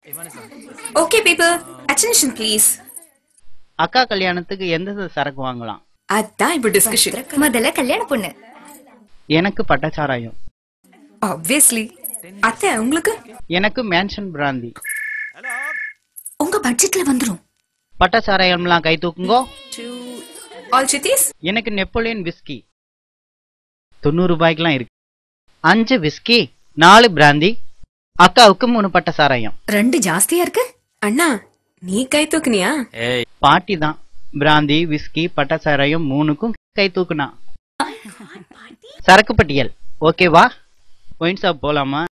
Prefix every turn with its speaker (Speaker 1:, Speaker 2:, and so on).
Speaker 1: okay people attention please
Speaker 2: அக்கா கல்யாணத்துக்கு எந்த சரக்கு வாங்கலாம்
Speaker 1: அதான் இப்போ டிஸ்கஷன்
Speaker 3: முதல்ல கல்யாண பொண்ணு
Speaker 2: எனக்கு பட்டச்சாராயம்
Speaker 1: ஆப்வியஸ்லி அத்தை உங்களுக்கு
Speaker 2: எனக்கு மேன்ஷன் பிராந்தி
Speaker 3: உங்க பட்ஜெட்ல வந்துரும்
Speaker 2: பட்டச்சாராயம்லாம் கை தூக்குங்கோ
Speaker 1: டு ஆல் சித்திஸ்
Speaker 2: எனக்கு நெப்போலியன் விஸ்கி தொண்ணூறு ரூபாய்க்குலாம் இருக்கு அஞ்சு விஸ்கி நாலு பிராந்தி அக்காவுக்கு மூணு பட்ட சாராயம்
Speaker 3: ரெண்டு ஜாஸ்தியா இருக்கு
Speaker 1: அண்ணா நீ கை தூக்குனியா
Speaker 2: பாட்டி தான் பிராந்தி விஸ்கி பட்ட சாராயம் மூணுக்கும் கை தூக்குனா சரக்கு பட்டியல் ஓகேவா ஒயின் ஷாப் போலாமா